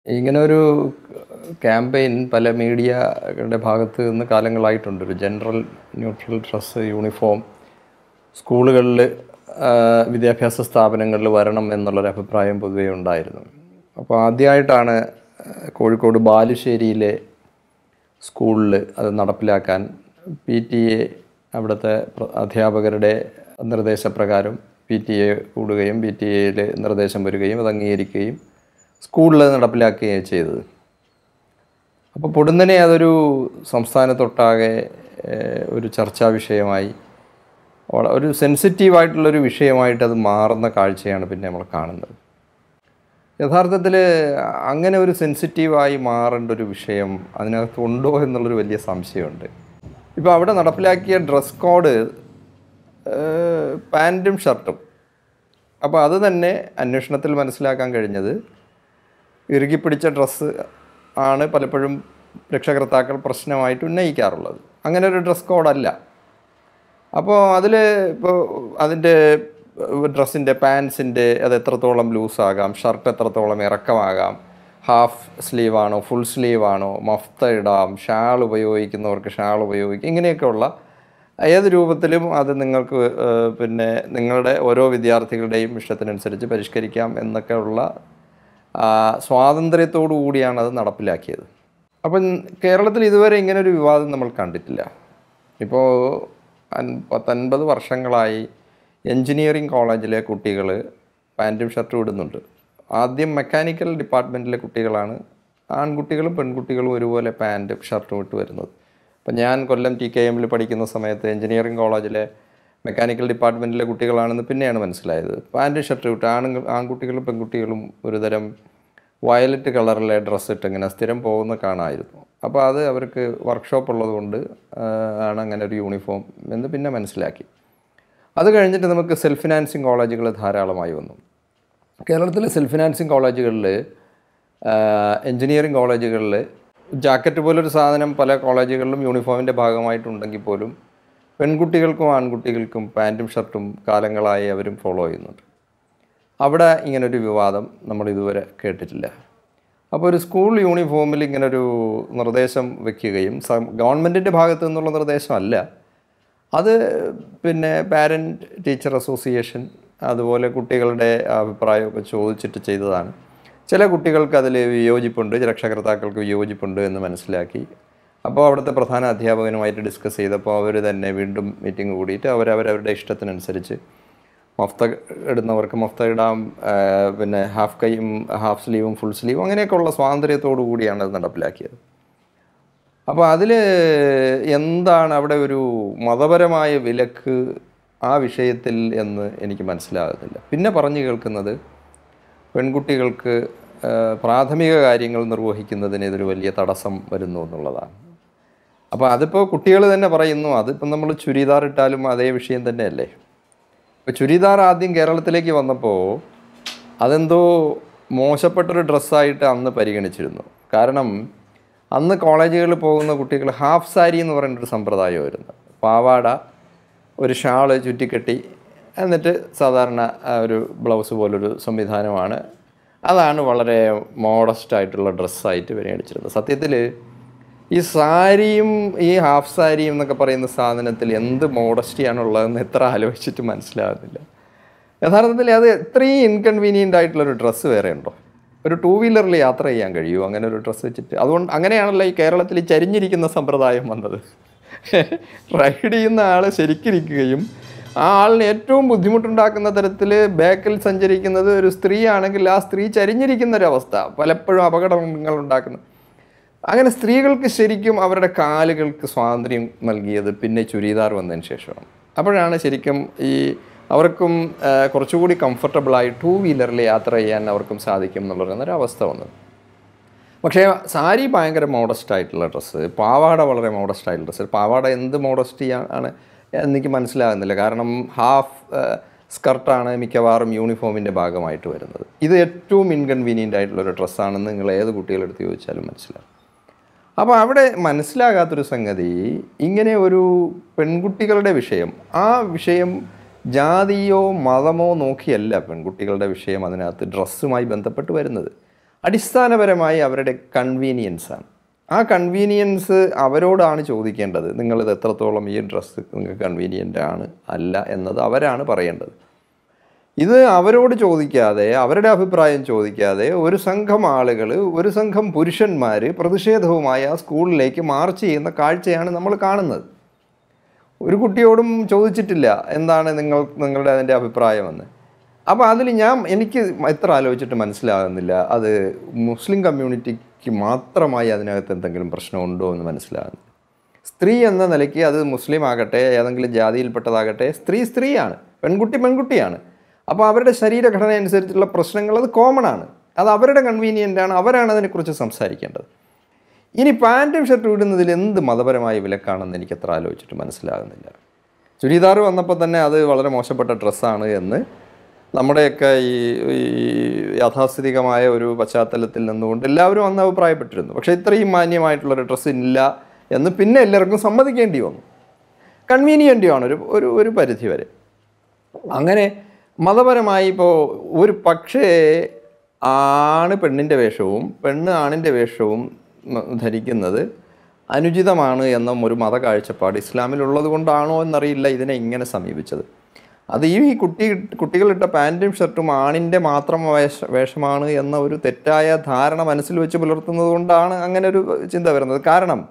ഇങ്ങനെ ഒരു ക്യാമ്പയിൻ പല മീഡിയകളുടെ ഭാഗത്ത് നിന്ന് കാലങ്ങളായിട്ടുണ്ട് ഒരു ജനറൽ ന്യൂട്രൽ ഡ്രസ്സ് യൂണിഫോം സ്കൂളുകളിൽ വിദ്യാഭ്യാസ സ്ഥാപനങ്ങളിൽ വരണം എന്നുള്ളൊരു അഭിപ്രായം പൊതുവേ ഉണ്ടായിരുന്നു അപ്പോൾ ആദ്യമായിട്ടാണ് കോഴിക്കോട് ബാലുശ്ശേരിയിലെ സ്കൂളിൽ അത് നടപ്പിലാക്കാൻ പി ടി എ അവിടുത്തെ പ്ര- അധ്യാപകരുടെ നിർദ്ദേശപ്രകാരം പി ടി എ കൂടുകയും പി ടി എയിൽ നിർദ്ദേശം വരികയും അത് അംഗീകരിക്കുകയും സ്കൂളിൽ നടപ്പിലാക്കുകയും ചെയ്തത് അപ്പോൾ പൊടുന്നനെ അതൊരു സംസ്ഥാനത്തൊട്ടാകെ ഏഹ്, ഒരു ചർച്ചാ വിഷയമായി വള- ഒരു സെൻസിറ്റീവായിട്ടുള്ളൊരു വിഷയമായിട്ട് അത് മാറുന്ന കാഴ്ചയാണ് പിന്നെ നമ്മൾ കാണുന്നത് യഥാർത്ഥത്തിൽ അങ്ങനെ ഒരു സെൻസിറ്റീവായി മാറേണ്ട ഒരു വിഷയം അതിനകത്ത് ഉണ്ടോ എന്നുള്ളൊരു വലിയ സംശയമുണ്ട് ഇപ്പോൾ അവിടെ നടപ്പിലാക്കിയ ഡ്രസ് കോഡ് പാൻറ്റും ഷർട്ടും അപ്പോൾ അത് തന്നെ അന്വേഷണത്തിൽ മനസ്സിലാക്കാൻ കഴിഞ്ഞത് ഇറുകിപ്പിടിച്ച ഡ്രസ്സ് ആണ് പലപ്പോഴും രക്ഷകർത്താക്കൾ പ്രശ്നമായിട്ട് ഉന്നയിക്കാറുള്ളത് അങ്ങനെ ഒരു ഡ്രസ് കോഡല്ല അപ്പോൾ അതിൽ ഇപ്പോൾ അതിൻ്റെ ഡ്രസ്സിൻ്റെ പാൻസിൻ്റെ അത് എത്രത്തോളം ലൂസാകാം ഷർട്ട് എത്രത്തോളം ഇറക്കമാകാം ഹാഫ് സ്ലീവ് ആണോ ഫുൾ സ്ലീവ് ആണോ മഫ്ത ഇടാം ഷാൾ ഉപയോഗിക്കുന്നവർക്ക് ഷാൾ ഉപയോഗിക്കാം ഇങ്ങനെയൊക്കെയുള്ള ഏത് രൂപത്തിലും അത് നിങ്ങൾക്ക് ഏഹ്, പിന്നെ നിങ്ങളുടെ ഓരോ വിദ്യാർത്ഥികളുടെയും ഇഷ്ടത്തിനനുസരിച്ച് പരിഷ്കരിക്കാം എന്നൊക്കെയുള്ള ആ, സ്വാതന്ത്ര്യത്തോടു കൂടിയാണ് അത് നടപ്പിലാക്കിയത് അപ്പം കേരളത്തിൽ ഇതുവരെ ഇങ്ങനെ ഒരു വിവാദം നമ്മൾ കണ്ടിട്ടില്ല ഇപ്പോൾ അൻ- പത്തൊൻപത് വർഷങ്ങളായി എൻജിനീയറിംഗ് കോളേജിലെ കുട്ടികൾ പാൻറ്റും ഷർട്ടും ഇടുന്നുണ്ട് ആദ്യം മെക്കാനിക്കൽ ഡിപ്പാർട്ട്മെൻറ്റിലെ കുട്ടികളാണ് ആൺകുട്ടികളും പെൺകുട്ടികളും ഒരുപോലെ പാൻറ്റും ഷർട്ടും ഇട്ട് വരുന്നത് അപ്പം ഞാൻ കൊല്ലം ടി കെ എമ്മിൽ പഠിക്കുന്ന സമയത്ത് എൻജിനീയറിംഗ് കോളേജിലെ മെക്കാനിക്കൽ ഡിപ്പാർട്ട്മെൻറ്റിലെ കുട്ടികളാണെന്ന് പിന്നെയാണ് മനസ്സിലായത് പാൻറ്റും ഷർട്ടും ഇട്ട് ആണുങ്ങൾ ആൺകുട്ടികളും പെൺകുട്ടികളും ഒരുതരം വയലറ്റ് കളറിലെ ഡ്രസ്സ് ഇട്ട് ഇങ്ങനെ സ്ഥിരം പോകുന്ന കാണാമായിരുന്നു അപ്പോൾ അത് അവർക്ക് വർക്ക്ഷോപ്പ് ഉള്ളതുകൊണ്ട് ആ, ആണ് അങ്ങനെ ഒരു യൂണിഫോം എന്ന് പിന്നെ മനസ്സിലാക്കി അത് കഴിഞ്ഞിട്ട് നമുക്ക് സെൽഫ് ഫിനാൻസിങ് കോളേജുകൾ ധാരാളമായി വന്നു കേരളത്തിലെ സെൽഫ് ഫിനാൻസിങ് കോളേജുകളിൽ എൻജിനീയറിംഗ് കോളേജുകളിൽ ജാക്കറ്റ് പോലൊരു സാധനം പല കോളേജുകളിലും യൂണിഫോമിൻ്റെ ഭാഗമായിട്ടുണ്ടെങ്കിൽ പോലും പെൺകുട്ടികൾക്കും ആൺകുട്ടികൾക്കും പാൻറ്റും ഷർട്ടും കാലങ്ങളായി അവരും ഫോളോ ചെയ്യുന്നുണ്ട് അവിടെ ഇങ്ങനൊരു വിവാദം നമ്മൾ ഇതുവരെ കേട്ടിട്ടില്ല അപ്പോൾ ഒരു സ്കൂൾ യൂണിഫോമിൽ ഇങ്ങനൊരു നിർദ്ദേശം വെക്കുകയും ഗവൺമെൻറ്റിൻ്റെ ഭാഗത്തു നിന്നുള്ള നിർദ്ദേശമല്ല അത് പിന്നെ പാരൻറ്റ് ടീച്ചർ അസോസിയേഷൻ അതുപോലെ കുട്ടികളുടെ അഭിപ്രായമൊക്കെ ചോദിച്ചിട്ട് ചെയ്തതാണ് ചില കുട്ടികൾക്ക് അതിൽ വിയോജിപ്പുണ്ട് രക്ഷകർത്താക്കൾക്ക് വിയോജിപ്പുണ്ട് എന്ന് മനസ്സിലാക്കി അപ്പോൾ അവിടുത്തെ പ്രധാന അധ്യാപകനുമായിട്ട് ഡിസ്കസ് ചെയ്തപ്പോൾ അവർ തന്നെ വീണ്ടും മീറ്റിംഗ് കൂടിയിട്ട് അവരവരവരുടെ ഇഷ്ടത്തിനനുസരിച്ച് മഫ്ത ഇടുന്നവർക്ക് മഫ്ത ഇടാം ആ, പിന്നെ ഹാഫ് കൈയും ഹാഫ് സ്ലീവും ഫുൾ സ്ലീവും അങ്ങനെയൊക്കെയുള്ള സ്വാതന്ത്ര്യത്തോടു കൂടിയാണ് അത് നടപ്പിലാക്കിയത് അപ്പോൾ അതിൽ എന്താണ് അവിടെ ഒരു മതപരമായ വിലക്ക് ആ വിഷയത്തിൽ എന്ന് എനിക്ക് മനസ്സിലാകുന്നില്ല പിന്നെ പറഞ്ഞു കേൾക്കുന്നത് പെൺകുട്ടികൾക്ക് ആ, പ്രാഥമിക കാര്യങ്ങൾ നിർവഹിക്കുന്നതിന് ഇതൊരു വലിയ തടസ്സം വരുന്നു എന്നുള്ളതാണ് അപ്പോൾ അതിപ്പോൾ കുട്ടികൾ തന്നെ പറയുന്നു അതിപ്പം നമ്മൾ ചുരിദാർ ഇട്ടാലും അതേ വിഷയം തന്നെയല്ലേ ഇപ്പോൾ ചുരിദാർ ആദ്യം കേരളത്തിലേക്ക് വന്നപ്പോൾ അതെന്തോ മോശപ്പെട്ടൊരു ഡ്രസ്സായിട്ട് അന്ന് പരിഗണിച്ചിരുന്നു കാരണം അന്ന് കോളേജുകളിൽ പോകുന്ന കുട്ടികൾ ഹാഫ് സാരി എന്ന് പറയുന്നൊരു സമ്പ്രദായമായിരുന്നു പാവാട ഒരു ഷാള് ചുറ്റിക്കെട്ടി എന്നിട്ട് സാധാരണ ആ ഒരു ബ്ലൗസ് പോലൊരു സംവിധാനമാണ് അതാണ് വളരെ മോഡസ്റ്റ് ആയിട്ടുള്ള ഡ്രസ്സായിട്ട് പരിഗണിച്ചിരുന്നത് സത്യത്തിൽ ഈ സാരിയും ഈ ഹാഫ് സാരിയും എന്നൊക്കെ പറയുന്ന സാധനത്തിൽ എന്ത് മോഡസ്റ്റിയാണ് ഉള്ളതെന്ന് എത്ര ആലോചിച്ചിട്ട് മനസ്സിലാകുന്നില്ല യഥാർത്ഥത്തിൽ അത് ഇത്രയും ഇൻകൺവീനിയൻ്റ് ആയിട്ടുള്ളൊരു ഡ്രസ്സ് വേറെ ഉണ്ടോ ഒരു ടൂ വീലറിൽ യാത്ര ചെയ്യാൻ കഴിയുമോ അങ്ങനെ ഒരു ഡ്രസ്സ് വെച്ചിട്ട് അതുകൊണ്ട് അങ്ങനെയാണല്ലോ ഈ കേരളത്തിൽ ഈ ചരിഞ്ഞിരിക്കുന്ന സമ്പ്രദായം വന്നത് റൈഡ് ചെയ്യുന്ന ആൾ ശരിക്കിരിക്കുകയും ആ ആളിന് ഏറ്റവും ബുദ്ധിമുട്ടുണ്ടാക്കുന്ന തരത്തിൽ ബാക്കിൽ സഞ്ചരിക്കുന്നത് ഒരു സ്ത്രീ ആണെങ്കിൽ ആ സ്ത്രീ ചരിഞ്ഞിരിക്കുന്ന ഒരവസ്ഥ പലപ്പോഴും അപകടങ്ങൾ ഉണ്ടാക്കുന്നു അങ്ങനെ സ്ത്രീകൾക്ക് ശരിക്കും അവരുടെ കാലുകൾക്ക് സ്വാതന്ത്ര്യം നൽകിയത് പിന്നെ ചുരിദാർ വന്നതിന് ശേഷമാണ് അപ്പോഴാണ് ശരിക്കും ഈ അവർക്കും ആ, കുറച്ചുകൂടി കംഫർട്ടബിളായി ടൂ വീലറിൽ യാത്ര ചെയ്യാൻ അവർക്കും സാധിക്കും എന്നുള്ള ഒരു അവസ്ഥ വന്നത് പക്ഷേ സാരി ഭയങ്കര മോഡസ്റ്റ് ആയിട്ടുള്ള ഡ്രസ്സ് പാവാട വളരെ മോഡസ്റ്റ് ആയിട്ടുള്ള ഡ്രസ്സ് പാവാട എന്ത് മോഡസ്റ്റി ആണ് എനിക്ക് മനസ്സിലാകുന്നില്ല കാരണം ഹാഫ് സ്കർട്ടാണ് മിക്കവാറും യൂണിഫോമിൻ്റെ ഭാഗമായിട്ട് വരുന്നത് ഇത് ഏറ്റവും ഇൻകൺവീനിയൻ്റ് ആയിട്ടുള്ള ഒരു ഡ്രസ്സാണെന്ന് നിങ്ങൾ ഏത് കുട്ടികളെടുത്ത് ചോദിച്ചാലും മനസ്സിലാവും അപ്പോൾ അവിടെ മനസ്സിലാകാത്തൊരു സംഗതി ഇങ്ങനെ ഒരു പെൺകുട്ടികളുടെ വിഷയം ആ വിഷയം ജാതിയോ മതമോ നോക്കിയല്ല പെൺകുട്ടികളുടെ വിഷയം അതിനകത്ത് ഡ്രസ്സുമായി ബന്ധപ്പെട്ട് വരുന്നത് അടിസ്ഥാനപരമായി അവരുടെ കൺവീനിയൻസാണ് ആ കൺവീനിയൻസ് അവരോടാണ് ചോദിക്കേണ്ടത് നിങ്ങളിത് എത്രത്തോളം ഈ ഡ്രസ്സ് നിങ്ങൾക്ക് കൺവീനിയൻ്റ് ആണ് അല്ല എന്നത് അവരാണ് പറയേണ്ടത് ഇത് അവരോട് ചോദിക്കാതെ അവരുടെ അഭിപ്രായം ചോദിക്കാതെ ഒരു സംഘം ആളുകൾ ഒരു സംഘം പുരുഷന്മാർ പ്രതിഷേധവുമായി ആ സ്കൂളിലേക്ക് മാർച്ച് ചെയ്യുന്ന കാഴ്ചയാണ് നമ്മൾ കാണുന്നത് ഒരു കുട്ടിയോടും ചോദിച്ചിട്ടില്ല എന്താണ് നിങ്ങൾ നിങ്ങളുടെ അതിൻ്റെ അഭിപ്രായമെന്ന് അപ്പോൾ അതിൽ ഞാൻ എനിക്ക് എത്ര ആലോചിച്ചിട്ട് മനസ്സിലാകുന്നില്ല അത് മുസ്ലിം കമ്മ്യൂണിറ്റിക്ക് മാത്രമായി അതിനകത്ത് എന്തെങ്കിലും പ്രശ്നമുണ്ടോ എന്ന് മനസ്സിലാകുന്നു സ്ത്രീ എന്ന നിലയ്ക്ക് അത് മുസ്ലിം ആകട്ടെ ഏതെങ്കിലും ജാതിയിൽപ്പെട്ടതാകട്ടെ സ്ത്രീ സ്ത്രീയാണ് പെൺകുട്ടി പെൺകുട്ടിയാണ് അപ്പോൾ അവരുടെ ശരീരഘടന അനുസരിച്ചുള്ള പ്രശ്നങ്ങൾ അത് കോമൺ ആണ് അത് അവരുടെ കൺവീനിയൻ്റ് ആണ് അവരാണ് അതിനെക്കുറിച്ച് സംസാരിക്കേണ്ടത് ഇനി പാൻറ്റും ഷർട്ടും ഇടുന്നതിൽ എന്ത് മതപരമായ വിലക്കാണെന്ന് എനിക്ക് എത്ര ആലോചിച്ചിട്ട് മനസ്സിലാകുന്നില്ല ചുരിദാർ വന്നപ്പോൾ തന്നെ അത് വളരെ മോശപ്പെട്ട ഡ്രസ്സാണ് എന്ന് നമ്മുടെയൊക്കെ ഈ ഈ യാഥാസ്ഥിതികമായ ഒരു പശ്ചാത്തലത്തിൽ നിന്നുകൊണ്ട് എല്ലാവരും അന്ന് അഭിപ്രായപ്പെട്ടിരുന്നു പക്ഷേ ഇത്രയും മാന്യമായിട്ടുള്ളൊരു ഡ്രസ്സ് ഇല്ല എന്ന് പിന്നെ എല്ലാവർക്കും സമ്മതിക്കേണ്ടി വന്നു കൺവീനിയൻ്റുമാണ് ഒരു ഒരു ഒരു പരിധി വരെ അങ്ങനെ മതപരമായി ഇപ്പോൾ ഒരു പക്ഷേ ആണ് പെണ്ണിൻ്റെ വേഷവും പെണ്ണ് ആണിൻ്റെ വേഷവും ഉം, ധരിക്കുന്നത് അനുചിതമാണ് എന്ന ഒരു മത കാഴ്ചപ്പാട് ഇസ്ലാമിലുള്ളത് കൊണ്ടാണോ എന്നറിയില്ല ഇതിനെ ഇങ്ങനെ സമീപിച്ചത് അത് ഈ കുട്ടി കുട്ടികളിട്ട പാൻറ്റും ഷർട്ടും ആണിൻ്റെ മാത്രം വേഷ വേഷമാണ് എന്ന ഒരു തെറ്റായ ധാരണ മനസ്സിൽ വെച്ച് പുലർത്തുന്നത് കൊണ്ടാണ് അങ്ങനെ ഒരു ചിന്ത വരുന്നത് കാരണം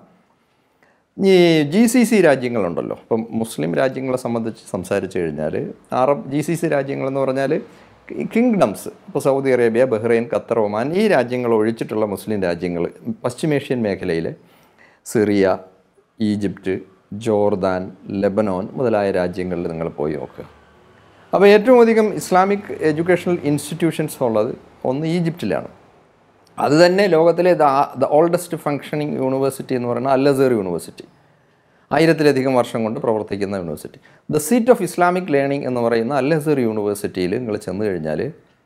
ഈ ജി സി സി രാജ്യങ്ങളുണ്ടല്ലോ ഇപ്പം മുസ്ലിം രാജ്യങ്ങളെ സംബന്ധിച്ച് സംസാരിച്ചു കഴിഞ്ഞാൽ അറബ് ജി സി സി രാജ്യങ്ങളെന്ന് പറഞ്ഞാൽ കിങ്ഡംസ് ഇപ്പോൾ Saudi Arabia Bahrain Qatar Oman ഈ രാജ്യങ്ങൾ ഒഴിച്ചിട്ടുള്ള മുസ്ലിം രാജ്യങ്ങൾ പശ്ചിമേഷ്യൻ മേഖലയിലെ സിറിയ ഈജിപ്റ്റ് ജോർദാൻ ലെബനോൻ മുതലായ രാജ്യങ്ങളിൽ നിങ്ങൾ പോയി നോക്കുക അപ്പോൾ ഏറ്റവും അധികം ഇസ്ലാമിക് എഡ്യൂക്കേഷണൽ ഇൻസ്റ്റിറ്റ്യൂഷൻസ് ഉള്ളത് ഒന്ന് ഈജിപ്തിലാണ് അത് തന്നെ ലോകത്തിലെ ദ ഓൾഡസ്റ്റ് ഫങ്ഷനിങ് യൂണിവേഴ്സിറ്റി എന്ന് പറയുന്നത് അല്ലസർ യൂണിവേഴ്സിറ്റി ആയിരത്തിലധികം വർഷം കൊണ്ട് പ്രവർത്തിക്കുന്ന university the seat of Islamic learning എന്ന് പറയുന്ന അല്ലസർ യൂണിവേഴ്സിറ്റിയിൽ നിങ്ങൾ ചെന്ന് കഴിഞ്ഞാൽ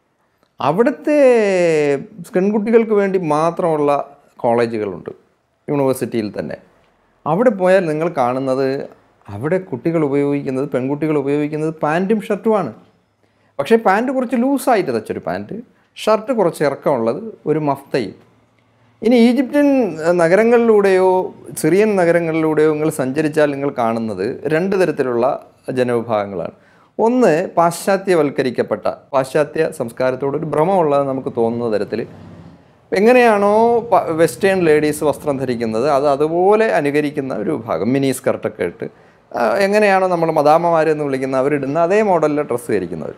അവിടുത്തെ പെൺകുട്ടികൾക്ക് വേണ്ടി മാത്രമുള്ള കോളേജുകളുണ്ട് യൂണിവേഴ്സിറ്റിയിൽ തന്നെ അവിടെ പോയാൽ നിങ്ങൾ കാണുന്നത് അവിടെ കുട്ടികൾ ഉപയോഗിക്കുന്നത് പെൺകുട്ടികൾ ഉപയോഗിക്കുന്നത് പാൻറ്റും ഷർട്ടുമാണ് പക്ഷേ പാൻറ്റ് കുറച്ച് ലൂസായിട്ട് തച്ചൊരു പാൻറ്റ് ഷർട്ട് കുറച്ച് ഇറക്കമുള്ളത് ഒരു മഫ്തയും ഇനി ഈജിപ്ഷ്യൻ അഹ്, നഗരങ്ങളിലൂടെയോ സിറിയൻ നഗരങ്ങളിലൂടെയോ നിങ്ങൾ സഞ്ചരിച്ചാൽ നിങ്ങൾ കാണുന്നത് രണ്ട് തരത്തിലുള്ള ജനവിഭാഗങ്ങളാണ് ഒന്ന് പാശ്ചാത്യവൽക്കരിക്കപ്പെട്ട പാശ്ചാത്യ സംസ്കാരത്തോടൊരു ഭ്രമമുള്ളത് നമുക്ക് തോന്നുന്ന തരത്തിൽ എങ്ങനെയാണോ പ- വെസ്റ്റേൺ ലേഡീസ് വസ്ത്രം ധരിക്കുന്നത് അത് അതുപോലെ അനുകരിക്കുന്ന ഒരു വിഭാഗം മിനി സ്കർട്ടൊക്കെ ഇട്ട് ആ, എങ്ങനെയാണോ നമ്മൾ മദാമ്മമാരെന്ന് വിളിക്കുന്ന അവരിടുന്ന അതേ മോഡലിലെ ഡ്രസ്സ് ധരിക്കുന്നവർ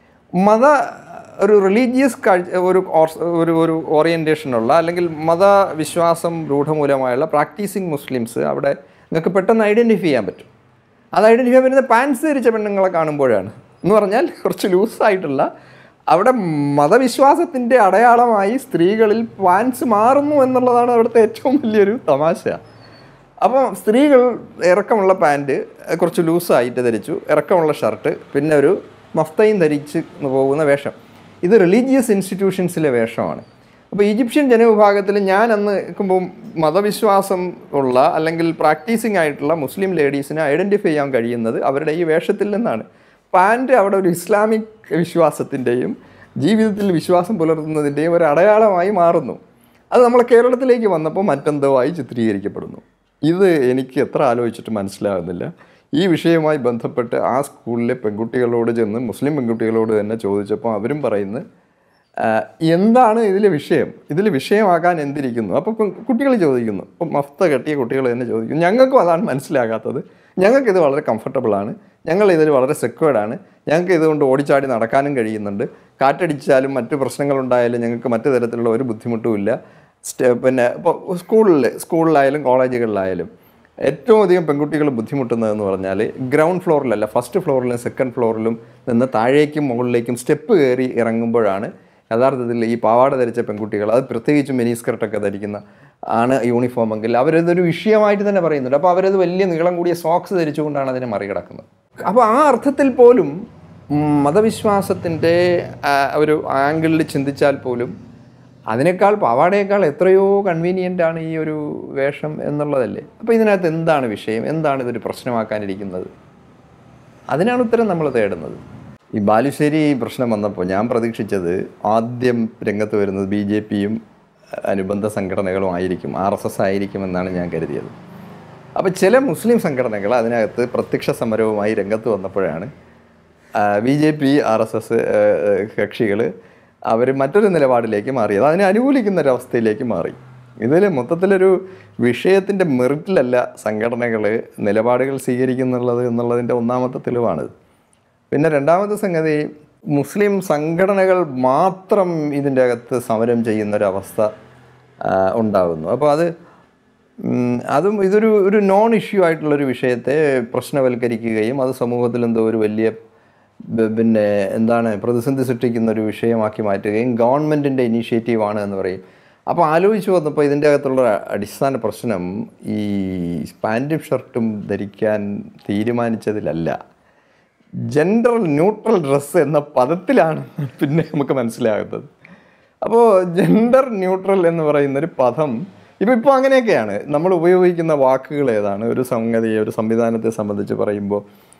മത ഒരു റിലീജിയസ് കാഴ്ച ഒരു ഓർ- ഒരു ഒരു ഓറിയൻറ്റേഷനുള്ള അല്ലെങ്കിൽ മതവിശ്വാസം രൂഢമൂലമായുള്ള പ്രാക്ടീസിങ് മുസ്ലിംസ് അവിടെ നിങ്ങൾക്ക് പെട്ടെന്ന് ഐഡൻറ്റിഫൈ ചെയ്യാൻ പറ്റും അത് ഐഡൻറ്റിഫൈ ചെയ്യാൻ പറ്റുന്ന പാൻസ് ധരിച്ച പെണ്ണുങ്ങളെ കാണുമ്പോഴാണ് എന്ന് പറഞ്ഞാൽ കുറച്ച് ലൂസായിട്ടുള്ള അവിടെ മതവിശ്വാസത്തിൻ്റെ അടയാളമായി സ്ത്രീകളിൽ പാൻസ് മാറുന്നു എന്നുള്ളതാണ് അവിടുത്തെ ഏറ്റവും വലിയൊരു തമാശ അപ്പോൾ സ്ത്രീകൾ ഇറക്കമുള്ള പാൻറ്റ് കുറച്ച് ലൂസായിട്ട് ധരിച്ചു ഇറക്കമുള്ള ഷർട്ട് പിന്നെ ഒരു മഫ്തയും ധരിച്ച് പോകുന്ന വേഷം ഇത് റിലീജിയസ് ഇൻസ്റ്റിറ്റ്യൂഷൻസിലെ വേഷമാണ് അപ്പോൾ ഈജിപ്ഷ്യൻ ജനവിഭാഗത്തിൽ ഞാൻ അന്ന് നിൽക്കുമ്പോൾ മതവിശ്വാസം ഉള്ള അല്ലെങ്കിൽ പ്രാക്ടീസിങ് ആയിട്ടുള്ള മുസ്ലിം ലേഡീസിനെ ഐഡൻറ്റിഫൈ ചെയ്യാൻ കഴിയുന്നത് അവരുടെ ഈ വേഷത്തിൽ നിന്നാണ് പാൻറ്റ് അവിടെ ഒരു ഇസ്ലാമിക് വിശ്വാസത്തിൻ്റെയും ജീവിതത്തിൽ വിശ്വാസം പുലർത്തുന്നതിൻ്റെയും ഒരു അടയാളമായി മാറുന്നു അത് നമ്മളെ കേരളത്തിലേക്ക് വന്നപ്പോൾ മറ്റെന്തോ ആയി ചിത്രീകരിക്കപ്പെടുന്നു ഇത് എനിക്ക് എത്ര ആലോചിച്ചിട്ട് മനസ്സിലാകുന്നില്ല ഈ വിഷയവുമായി ബന്ധപ്പെട്ട് ആ സ്കൂളിലെ പെൺകുട്ടികളോട് ചെന്ന് മുസ്ലിം പെൺകുട്ടികളോട് തന്നെ ചോദിച്ചപ്പോൾ അവരും പറയുന്നത് "ആ, എന്താണ് ഇതിലെ വിഷയം ഇതിൽ വിഷയമാകാൻ എന്തിരിക്കുന്നു അപ്പോൾ കുട്ടികൾ ചോദിക്കുന്നു ഇപ്പം മഫ്ത കെട്ടിയ കുട്ടികൾ തന്നെ ചോദിക്കുന്നു ഞങ്ങൾക്കും അതാണ് മനസ്സിലാകാത്തത് ഞങ്ങൾക്കിത് വളരെ കംഫർട്ടബിളാണ് ഞങ്ങൾ ഇതിൽ വളരെ സെക്വേർഡാണ് ഞങ്ങൾക്ക് ഇതുകൊണ്ട് ഓടിച്ചാടി നടക്കാനും കഴിയുന്നുണ്ട് കാറ്റടിച്ചാലും മറ്റു പ്രശ്നങ്ങളുണ്ടായാലും ഞങ്ങൾക്ക് മറ്റു തരത്തിലുള്ള ഒരു ബുദ്ധിമുട്ടും ഇല്ല സ്റ്റെ പിന്നെ ഇപ്പോൾ സ്കൂളിൽ സ്കൂളിലായാലും കോളേജുകളിലായാലും ഏറ്റവും അധികം പെൺകുട്ടികൾ ബുദ്ധിമുട്ടുന്നതെന്ന് പറഞ്ഞാൽ ഗ്രൗണ്ട് ഫ്ലോറിലല്ല ഫസ്റ്റ് ഫ്ലോറിലും സെക്കൻഡ് ഫ്ലോറിലും നിന്ന് താഴേക്കും മുകളിലേക്കും സ്റ്റെപ്പ് കയറി ഇറങ്ങുമ്പോഴാണ് യഥാർത്ഥത്തിൽ ഈ പാവാട ധരിച്ച പെൺകുട്ടികൾ അത് പ്രത്യേകിച്ചും മിനി സ്കർട്ടൊക്കെ ധരിക്കുന്ന ആണ് യൂണിഫോം എങ്കിൽ അവരതൊരു വിഷയമായിട്ട് തന്നെ പറയുന്നുണ്ട് അപ്പോൾ അവരത് വലിയ നീളം കൂടിയ സോക്സ് ധരിച്ചുകൊണ്ടാണ് അതിനെ മറികടക്കുന്നത് അപ്പോൾ ആ അർത്ഥത്തിൽ പോലും ഉം, മതവിശ്വാസത്തിൻ്റെ ആ, ഒരു ആംഗിളിൽ ചിന്തിച്ചാൽ പോലും അതിനേക്കാൾ പാവാടയേക്കാൾ എത്രയോ കൺവീനിയൻ്റ് ആണ് ഈ ഒരു വേഷം എന്നുള്ളതല്ലേ അപ്പോൾ ഇതിനകത്ത് എന്താണ് വിഷയം എന്താണ് ഇതൊരു പ്രശ്നമാക്കാനിരിക്കുന്നത് അതിനാണ് ഉത്തരം നമ്മൾ തേടുന്നത് ഈ ബാലുശ്ശേരി പ്രശ്നം വന്നപ്പോൾ ഞാൻ പ്രതീക്ഷിച്ചത് ആദ്യം രംഗത്ത് വരുന്നത് ബി ജെ പിയും അനുബന്ധ സംഘടനകളും ആയിരിക്കും ആർ എസ് എസ് ആയിരിക്കുമെന്നാണ് ഞാൻ കരുതിയത് അപ്പോൾ ചില മുസ്ലിം സംഘടനകൾ അതിനകത്ത് പ്രത്യക്ഷ സമരവുമായി രംഗത്ത് വന്നപ്പോഴാണ് B J P R S S കക്ഷികൾ അവർ മറ്റൊരു നിലപാടിലേക്ക് മാറിയത് അതിനെ അനുകൂലിക്കുന്ന ഒരവസ്ഥയിലേക്ക് മാറി ഇതിൽ മൊത്തത്തിലൊരു വിഷയത്തിൻ്റെ മെറിറ്റിലല്ല സംഘടനകൾ നിലപാടുകൾ സ്വീകരിക്കുന്നുള്ളത് എന്നുള്ളതിൻ്റെ ഒന്നാമത്തെ തെളിവാണിത് പിന്നെ രണ്ടാമത്തെ സംഗതി മുസ്ലിം സംഘടനകൾ മാത്രം ഇതിൻ്റെ അകത്ത് സമരം ചെയ്യുന്നൊരവസ്ഥ ആ, ഉണ്ടാകുന്നു അപ്പോൾ അത് ഉം, അതും ഇതൊരു ഒരു നോൺ ഇഷ്യൂ ആയിട്ടുള്ളൊരു വിഷയത്തെ പ്രശ്നവൽക്കരിക്കുകയും അത് സമൂഹത്തിൽ എന്തോ ഒരു വലിയ ബ- പിന്നെ എന്താണ് പ്രതിസന്ധി സൃഷ്ടിക്കുന്ന ഒരു വിഷയമാക്കി മാറ്റുകയും ഗവൺമെൻറ്റിൻ്റെ ഇനീഷ്യേറ്റീവാണ് എന്ന് പറയും അപ്പോൾ ആലോചിച്ച് വന്നപ്പോൾ ഇതിൻ്റെ അകത്തുള്ള അടിസ്ഥാന പ്രശ്നം ഈ പാൻറ്റും ഷർട്ടും ധരിക്കാൻ തീരുമാനിച്ചതിലല്ല ജെൻഡർ ന്യൂട്രൽ ഡ്രസ്സ് എന്ന പദത്തിലാണ് പിന്നെ നമുക്ക് മനസ്സിലാകുന്നത് അപ്പോൾ ജെൻഡർ ന്യൂട്രൽ എന്ന് പറയുന്നൊരു പദം ഇപ്പോൾ ഇപ്പോൾ അങ്ങനെയൊക്കെയാണ് നമ്മൾ ഉപയോഗിക്കുന്ന വാക്കുകൾ ഏതാണ് ഒരു സംഗതിയെ ഒരു സംവിധാനത്തെ സംബന്ധിച്ച് പറയുമ്പോൾ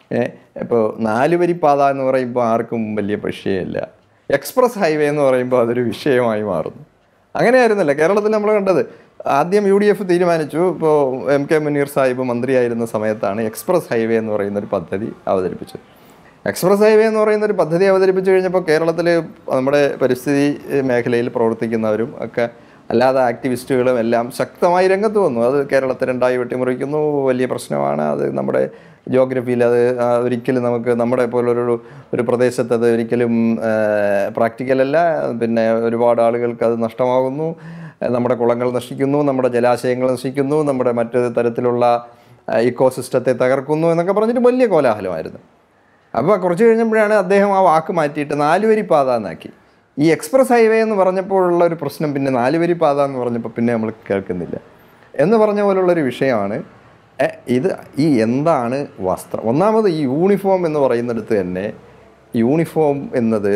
ഇപ്പോൾ നാല് വരി പാത എന്ന് പറയുമ്പോൾ ആർക്കും വലിയ വിഷയമില്ല എക്സ്പ്രസ് ഹൈവേ എന്ന് പറയുമ്പോൾ അതൊരു വിഷയമായി മാറുന്നു അങ്ങനെയായിരുന്നല്ല കേരളത്തിൽ നമ്മൾ കണ്ടത് ആദ്യം യു ഡി എഫ് തീരുമാനിച്ചു ഇപ്പോൾ എം കെ മുനീർ സാഹിബ് മന്ത്രിയായിരുന്ന സമയത്താണ് എക്സ്പ്രസ് ഹൈവേ എന്ന് പറയുന്ന ഒരു പദ്ധതി അവതരിപ്പിച്ചത് എക്സ്പ്രസ് ഹൈവേ എന്ന് പറയുന്ന ഒരു പദ്ധതി അവതരിപ്പിച്ചു കഴിഞ്ഞപ്പോൾ കേരളത്തിൽ നമ്മുടെ പരിസ്ഥിതി മേഖലയിൽ പ്രവർത്തിക്കുന്നവരും ഒക്കെ അല്ലാതെ ആക്ടിവിസ്റ്റുകളും എല്ലാം ശക്തമായി രംഗത്ത് വന്നു അത് കേരളത്തെ രണ്ടായി വെട്ടിമുറിക്കുന്നു വലിയ പ്രശ്നമാണ് അത് നമ്മുടെ ജോഗ്രഫിയിൽ അത് ആ, ഒരിക്കലും നമുക്ക് നമ്മുടെ പോലൊരു ഒരു പ്രദേശത്ത് അത് ഒരിക്കലും പ്രാക്ടിക്കലല്ല പിന്നെ ഒരുപാട് ആളുകൾക്ക് അത് നഷ്ടമാകുന്നു നമ്മുടെ കുളങ്ങൾ നശിക്കുന്നു നമ്മുടെ ജലാശയങ്ങൾ നശിക്കുന്നു നമ്മുടെ മറ്റ് തരത്തിലുള്ള ഇക്കോസിസ്റ്റത്തെ തകർക്കുന്നു എന്നൊക്കെ പറഞ്ഞിട്ട് വലിയ കോലാഹലമായിരുന്നു അപ്പോൾ കുറച്ച് കഴിഞ്ഞപ്പോഴാണ് അദ്ദേഹം ആ വാക്ക് മാറ്റിയിട്ട് നാലുവരി പാത എന്നാക്കി ഈ എക്സ്പ്രസ് ഹൈവേ എന്ന് പറഞ്ഞപ്പോഴുള്ള ഒരു പ്രശ്നം പിന്നെ നാലുവരി പാത എന്ന് പറഞ്ഞപ്പോൾ പിന്നെ നമ്മൾ കേൾക്കുന്നില്ല എന്ന് പറഞ്ഞ പോലുള്ളൊരു വിഷയമാണ് എ, ഇത് ഈ എന്താണ് വസ്ത്രം ഒന്നാമത് ഈ യൂണിഫോം എന്ന് പറയുന്നിടത്ത് തന്നെ യൂണിഫോം എന്നത്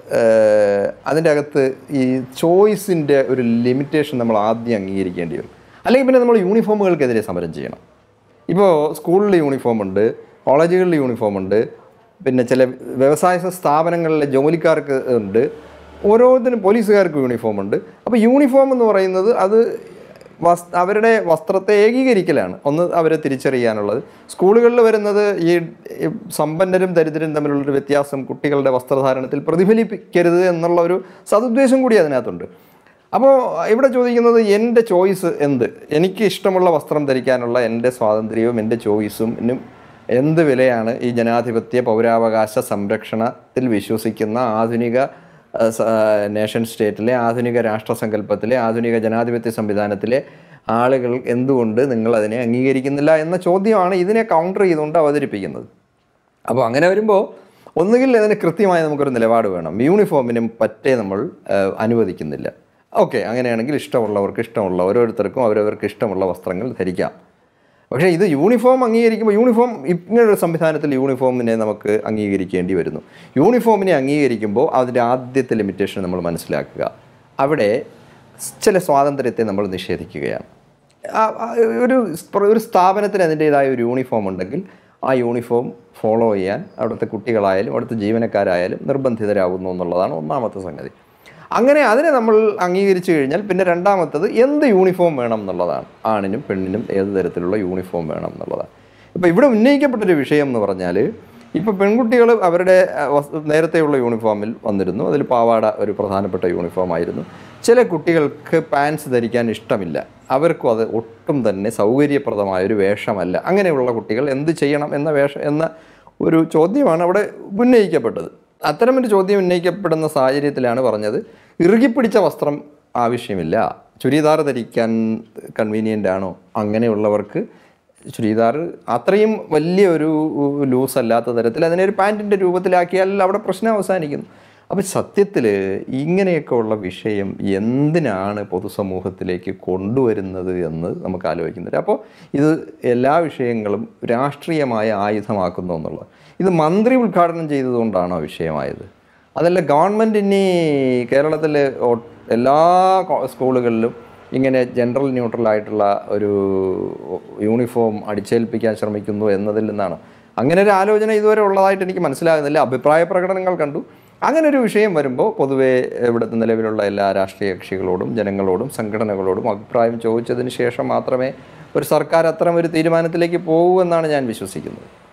ഏഹ്, അതിൻ്റെ അകത്ത് ഈ ചോയ്സിൻ്റെ ഒരു ലിമിറ്റേഷൻ നമ്മൾ ആദ്യം അംഗീകരിക്കേണ്ടി വരും അല്ലെങ്കിൽ പിന്നെ നമ്മൾ യൂണിഫോമുകൾക്കെതിരെ സമരം ചെയ്യണം ഇപ്പോൾ സ്കൂളിൽ യൂണിഫോം ഉണ്ട് കോളേജുകളിൽ യൂണിഫോം ഉണ്ട് പിന്നെ ചില വ്യവസായ സ്ഥാപനങ്ങളിലെ ജോലിക്കാർക്ക് ഉണ്ട് ഓരോന്നിനും പോലീസുകാർക്ക് യൂണിഫോം ഉണ്ട് അപ്പോൾ യൂണിഫോം എന്ന് പറയുന്നത് അത് വസ് അവരുടെ വസ്ത്രത്തെ ഏകീകരിക്കലാണ് ഒന്ന് അവരെ തിരിച്ചറിയാനുള്ളത് സ്കൂളുകളിൽ വരുന്നത് ഈ ഈ സമ്പന്നരും ദരിദ്രരും തമ്മിലുള്ളൊരു വ്യത്യാസം കുട്ടികളുടെ വസ്ത്രധാരണത്തിൽ പ്രതിഫലിപ്പിക്കരുത് എന്നുള്ള ഒരു സതുദ്ദേശം കൂടി അതിനകത്തുണ്ട് അപ്പോൾ ഇവിടെ ചോദിക്കുന്നത് എൻ്റെ ചോയ്സ് എന്ത് എനിക്ക് ഇഷ്ടമുള്ള വസ്ത്രം ധരിക്കാനുള്ള എൻ്റെ സ്വാതന്ത്ര്യവും എൻ്റെ ചോയ്സും ഇന്നും എന്ത് വിലയാണ് ഈ ജനാധിപത്യ പൗരാവകാശ സംരക്ഷണത്തിൽ വിശ്വസിക്കുന്ന ആധുനിക അഹ്, സ- ആഹ്, നേഷൻ സ്റ്റേറ്റിലെ ആധുനിക രാഷ്ട്രസങ്കല്പത്തിലെ ആധുനിക ജനാധിപത്യ സംവിധാനത്തിലെ ആളുകൾ എന്തുകൊണ്ട് നിങ്ങൾ അതിനെ അംഗീകരിക്കുന്നില്ല എന്ന ചോദ്യമാണ് ഇതിനെ കൗണ്ടർ ചെയ്തുകൊണ്ട് അവതരിപ്പിക്കുന്നത് അപ്പോൾ അങ്ങനെ വരുമ്പോൾ ഒന്നുകിൽ അതിന് കൃത്യമായി നമുക്കൊരു നിലപാട് വേണം യൂണിഫോമിനും പറ്റേ നമ്മൾ ഏഹ്, അനുവദിക്കുന്നില്ല ഓക്കെ അങ്ങനെയാണെങ്കിൽ ഇഷ്ടമുള്ളവർക്ക് ഇഷ്ടമുള്ള ഓരോരുത്തർക്കും അവരവർക്ക് ഇഷ്ടമുള്ള വസ്ത്രങ്ങൾ ധരിക്കാം പക്ഷേ ഇത് യൂണിഫോം അംഗീകരിക്കുമ്പോൾ യൂണിഫോം ഇങ്ങനൊരു സംവിധാനത്തിൽ യൂണിഫോമിനെ നമുക്ക് അംഗീകരിക്കേണ്ടി വരുന്നു യൂണിഫോമിനെ അംഗീകരിക്കുമ്പോൾ അതിൻ്റെ ആദ്യത്തെ ലിമിറ്റേഷൻ നമ്മൾ മനസ്സിലാക്കുക അവിടെ ചില സ്വാതന്ത്ര്യത്തെ നമ്മൾ നിഷേധിക്കുകയാണ് ആ- ആ ഒരു സ്പ- ഒരു സ്ഥാപനത്തിന് അതിൻ്റേതായ ഒരു യൂണിഫോം ഉണ്ടെങ്കിൽ ആ യൂണിഫോം ഫോളോ ചെയ്യാൻ അവിടുത്തെ കുട്ടികളായാലും അവിടുത്തെ ജീവനക്കാരായാലും നിർബന്ധിതരാകുന്നു എന്നുള്ളതാണ് ഒന്നാമത്തെ സംഗതി അങ്ങനെ അതിനെ നമ്മൾ അംഗീകരിച്ചു കഴിഞ്ഞാൽ പിന്നെ രണ്ടാമത്തത് എന്ത് യൂണിഫോം വേണം എന്നുള്ളതാണ് ആണിനും പെണ്ണിനും ഏത് തരത്തിലുള്ള യൂണിഫോം വേണം എന്നുള്ളതാണ് ഇപ്പോൾ ഇവിടെ ഉന്നയിക്കപ്പെട്ടൊരു വിഷയം എന്ന് പറഞ്ഞാൽ ഇപ്പോൾ പെൺകുട്ടികൾ അവരുടെ അഹ്, വസ്- നേരത്തെയുള്ള യൂണിഫോമിൽ വന്നിരുന്നു അതിൽ പാവാട ഒരു പ്രധാനപ്പെട്ട യൂണിഫോം ആയിരുന്നു ചില കുട്ടികൾക്ക് പാൻസ് ധരിക്കാൻ ഇഷ്ടമില്ല അവർക്കും അത് ഒട്ടും തന്നെ സൗകര്യപ്രദമായ ഒരു വേഷമല്ല അങ്ങനെയുള്ള കുട്ടികൾ എന്ത് ചെയ്യണം എന്ന വേഷം എന്ന ഒരു ചോദ്യമാണ് അവിടെ ഉന്നയിക്കപ്പെട്ടത് അത്തരമൊരു ചോദ്യം ഉന്നയിക്കപ്പെടുന്ന സാഹചര്യത്തിലാണ് പറഞ്ഞത് ഇറുകിപ്പിടിച്ച വസ്ത്രം ആവശ്യമില്ല ചുരിദാർ ധരിക്കാൻ കൺവീനിയൻ്റ് ആണോ അങ്ങനെയുള്ളവർക്ക് ചുരിദാർ അത്രയും വലിയ ഒരു ലൂസ് അല്ലാത്ത തരത്തിൽ അതിനെ ഒരു പാൻറ്റിൻ്റെ രൂപത്തിലാക്കിയാൽ അവിടെ പ്രശ്നം അവസാനിക്കുന്നു അപ്പം സത്യത്തിൽ ഇങ്ങനെയൊക്കെ ഉള്ള വിഷയം എന്തിനാണ് പൊതുസമൂഹത്തിലേക്ക് കൊണ്ടുവരുന്നത് എന്ന് നമുക്ക് ആലോചിക്കുന്നുണ്ട് അപ്പോൾ ഇത് എല്ലാ വിഷയങ്ങളും രാഷ്ട്രീയമായ ആയുധമാക്കുന്നു എന്നുള്ളത് ഇത് മന്ത്രി ഉദ്ഘാടനം ചെയ്തതുകൊണ്ടാണോ വിഷയമായത് അതല്ല ഗവൺമെൻറ് ഇനി കേരളത്തിൽ എല്ലാ കോ- സ്കൂളുകളിലും ഇങ്ങനെ ജനറൽ ന്യൂട്രൽ ആയിട്ടുള്ള ഒരു യൂണിഫോം അടിച്ചേൽപ്പിക്കാൻ ശ്രമിക്കുന്നു എന്നതിൽ നിന്നാണ് അങ്ങനെ ഒരു ആലോചന ഇതുവരെ ഉള്ളതായിട്ട് എനിക്ക് മനസ്സിലാകുന്നില്ല അഭിപ്രായ പ്രകടനങ്ങൾ കണ്ടു അങ്ങനെ ഒരു വിഷയം വരുമ്പോൾ പൊതുവേ ഇവിടുത്തെ നിലവിലുള്ള എല്ലാ രാഷ്ട്രീയ കക്ഷികളോടും ജനങ്ങളോടും സംഘടനകളോടും അഭിപ്രായം ചോദിച്ചതിന് ശേഷം മാത്രമേ ഒരു സർക്കാർ അത്തരം ഒരു തീരുമാനത്തിലേക്ക് പോകൂ എന്നാണ് ഞാൻ വിശ്വസിക്കുന്നത്